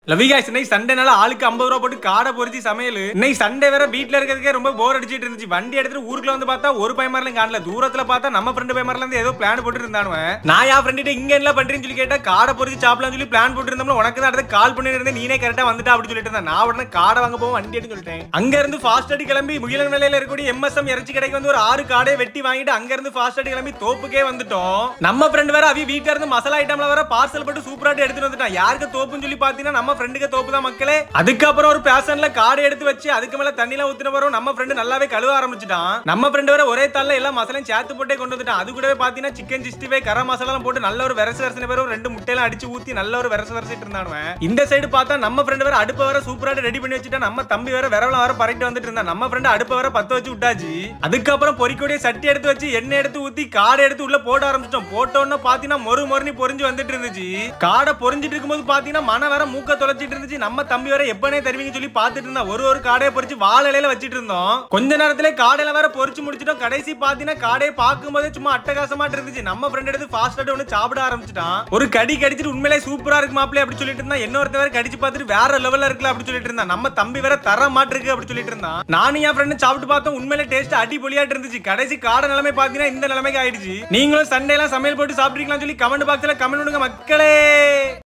லவி guys இன்னைக்கு சண்டேனால ஆளுக்கு ஐம்பது ரூபா போட்டு காடை பொரிச்சு சமையல் இன்னைக்கு சண்டே வேற வீட்ல இருக்கிறதுக்கே ரொம்ப போர் அடிச்சிட்டு இருந்துச்சு வண்டி எடுத்துட்டு ஊருக்குள்ள வந்து பார்த்தா ஒரு பையமாரிலும் காணல தூரத்துல பார்த்தா நம்ம ஃப்ரெண்டு பையமாரில இருந்து ஏதோ பிளான் போட்டு இருந்தானுவன் நான் என் ஃப்ரெண்டு இங்க என்ன பண்றேன்னு சொல்லி கேட்டா காடை பொரிச்சு சாப்பிடலாம்னு சொல்லி பிளான் போட்டு இருந்தோம்ல உனக்கு தான் அடுத்து கால் பண்ணி இருந்தேன் நீனே கரெக்டா வந்துட்டா அப்படின்னு சொல்லிட்டு இருந்தேன் நான் உடனே காடை வாங்க போவோம் வண்டி எடுத்து சொல்லிட்டேன் அங்க இருந்து ஃபாஸ்ட் அடி கிளம்பி முகிலன் நிலையில இருக்கக்கூடிய எம்எஸ்எம் இறைச்சி கடைக்கு வந்து ஒரு ஆறு காடையை வெட்டி வாங்கிட்டு அங்க இருந்து ஃபாஸ்ட் அடி கிளம்பி தோப்புக்கே வந்துட்டோம் நம்ம ஃப்ரெண்ட் வேற அவி வீட்ல இருந்து மசாலா ஐட்டம்ல வேற பார்சல் போட்டு சூப்பராட்டு எடுத்துட்டு வந்துட்டான் யாருக்கு தோப்புன்னு சொல்லி பாத்தீங்கன்னா நம்ம ஃப்ரெண்டுக்கு தோப்பு தான் மக்களே அதுக்கப்புறம் ஒரு பேஷன்ல காடை எடுத்து வச்சு அதுக்கு மேல தண்ணிலாம் ஊத்தின பிறகு நம்ம ஃப்ரெண்டு நல்லாவே கழுவ ஆரம்பிச்சிட்டான் நம்ம ஃப்ரெண்டு வேற ஒரே தாள்ல எல்லா மசாலையும் சேர்த்து போட்டே கொண்டு வந்துட்டான் அது கூடவே பாத்தீங்கன்னா chicken sixty five garam masala போட்டு நல்ல ஒரு விரசு விரசின பிறகு ரெண்டு முட்டையெல்லாம் அடிச்சு ஊத்தி நல்ல ஒரு விரசு விரசிட்டு இருந்தானுவன் இந்த சைடு பார்த்தா நம்ம ஃப்ரெண்டு வேற அடுப்ப வேற சூப்பராட்டு ரெடி பண்ணி வச்சுட்டா நம்ம தம்பி வேற விரவல வேற பறக்கிட்டு வந்துட்டு இருந்தான் நம்ம ஃப்ரெண்டு அடுப்ப வேற பத்த வச்சு விட்டாச்சு அதுக்கப்புறம் பொறிக்கூடிய சட்டி எடுத்து வச்சு எண்ணெய் எடுத்து ஊத்தி காடை எடுத்து உள்ள போட ஆரம்பிச்சிட்டோம் போட்டோன்னு பாத்தீங்கன்னா மொறு மொறுனி பொரிஞ்சு வந்துட்டு இருந்துச்சு காடை பொரிஞ்சிட்டு இருக்கும்போது பாத்தீங்கன்னா மன வேற மூக்க தொலைச்சிட்டு இருந்துச்சு நம்ம தம்பி வேற எப்பனே தருவீங்க சொல்லி பாத்துட்டு இருந்தா ஒரு ஒரு காடையை பொரிச்சு வாழ இலையில வச்சிட்டு இருந்தோம் கொஞ்ச நேரத்துல காடையில வேற பொரிச்சு முடிச்சிட்டோம் கடைசி பாத்தீங்கன்னா காடையை பார்க்கும் போதே சும்மா அட்டகாசமாட்டு இருந்துச்சு நம்ம ஃப்ரெண்ட் எடுத்து ஃபாஸ்ட் ஒன்று சாப்பிட ஆரம்பிச்சிட்டான் ஒரு கடி கடிச்சிட்டு உண்மையிலே சூப்பரா இருக்கு மாப்பிளே அப்படி சொல்லிட்டு இருந்தா இன்னொருத்த வேற கடிச்சு பார்த்துட்டு வேற லெவல்ல இருக்குல்ல அப்படி சொல்லிட்டு இருந்தான் நம்ம தம்பி வேற தர மாட்டிருக்கு அப்படி சொல்லிட்டு இருந்தான் நானும் என் ஃப்ரெண்டு சாப்பிட்டு பார்த்தோம் உண்மையிலே டேஸ்ட் அடிபொலியாட்டு இருந்துச்சு கடைசி காடை நிலைமை பாத்தீங்கன்னா இந்த நிலைமைக்கு ஆயிடுச்சு நீங்களும் சண்டே எல்லாம் சமையல் போட்டு சாப்பிட்டீங்களான்னு சொல்லி கமெண்ட் பாக்ஸ்ல கமெண்ட் பண்ணுங்க மக்களே